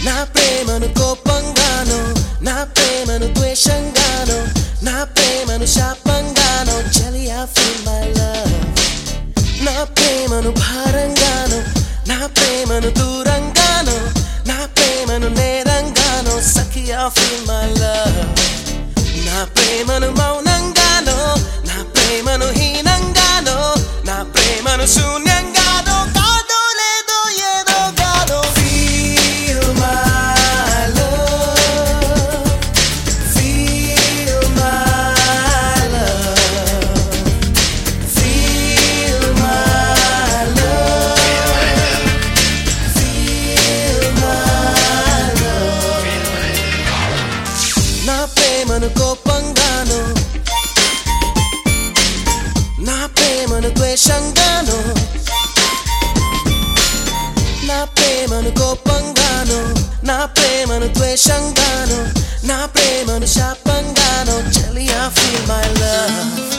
నా ప్రేమను కోపంగాను నా ప్రేమను ద్వేషంగాను నా ప్రేమను శాపంగాను చలియా ఫీల్ మై లవ్ నా ప్రేమను భారంగాను నా ప్రేమను దూరంగాను నా ప్రేమను నేరంగాను సఖియా ఫీల్ మై లవ్ నా ప్రేమను మౌనంగాను నా ప్రేమను హీనంగాను నా ప్రేమను శూన్యంగాను కాదో లేదో ఏదో కాదో feel my love feel my love feel my love feel my love నా ప్రేమను కోపంగాను నా ప్రేమను ద్వేషంగాను నా ప్రేమను కోపంగాను నా ప్రేమను ద్వేషంగాను నా ప్రేమను శాపంగాను చలియా ఫీల్ మై లవ్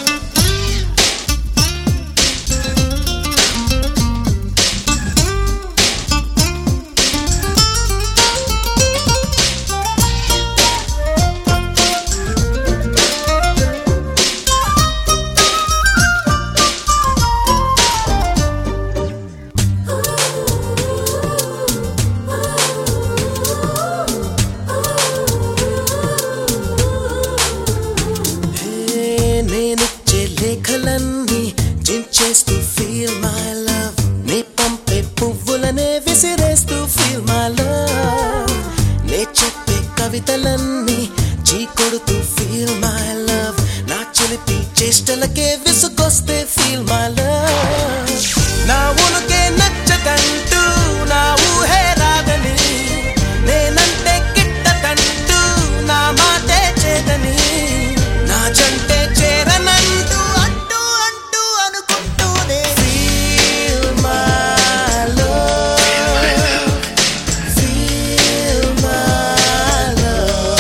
హే, నేనిచ్చే లేఖలన్నీ చించేస్తూ ఫీల్ మై లవ్ నే పంపే పువ్వులనే విసిరేస్తూ ఫీల్ మై లవ్ నే చెప్పే కవితలన్నీ చీకొడుతూ ఫీల్ మై లవ్ నా చిలిపి చేష్టలకే విసుగొస్తే ఫీల్ మై లవ్ నా ఉనుకే నచ్చదంటూ నా ఊహే రాదని నేనంటే గిట్టదంటూ నా మాటే చేదని నా జంటే చేరనంటూ అంటూ అంటూ అనుకుంటూనే feel my love feel my love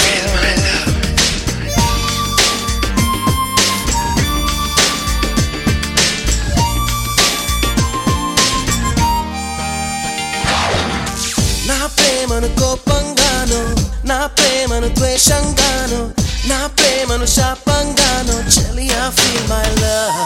నా ప్రేమను కోపంగాను నా ప్రేమను ద్వేషంగాను నా ప్రేమను శాపంగాను చలియా ఫీల్ మై లవ్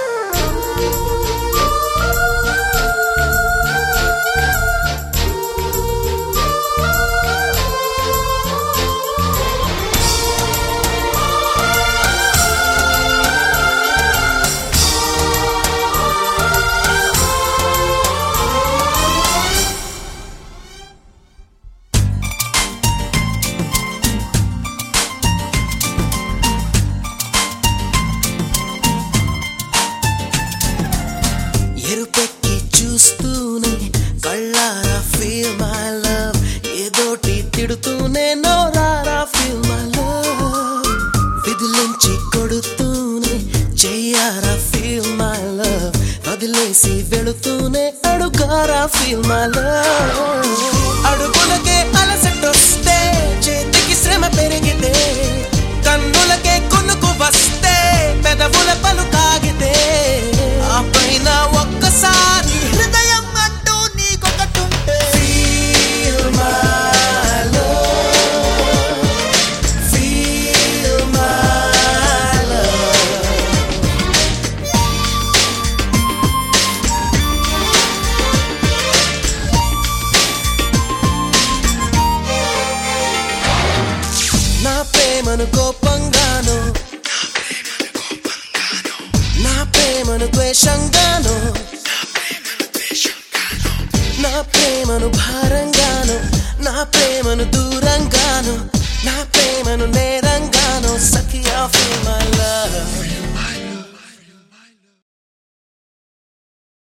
ఎరుపెక్కి చూస్తూనే కళ్ళారా ఫీల్ మై లవ్ ఏదోటి తిడుతూనే నోరారా ఫీల్ మై లవ్ విధులుంచి కొడుతూనే చెయ్యారా ఫీల్ మై లవ్ వదిలేసి వెళుతూనే అడుగారా ఫీల్ మై లవ్ అడుగులకే అలసటొస్తే చేతికి శ్రమ పెరిగితే కన్నులకే కొనుకు వస్తే పెదవుల పలు కాగితే ఆ పైన ఒక్కసారి హృదయం అంటూ నీకొకటుంటే feel my love feel my love నా ప్రేమను కోపంగాను నా ప్రేమను ద్వేషంగాను నా ప్రేమను భారంగాను నా ప్రేమను దూరంగాను నా ప్రేమను నేరంగాను సఖియా ఫీల్ మై లవ్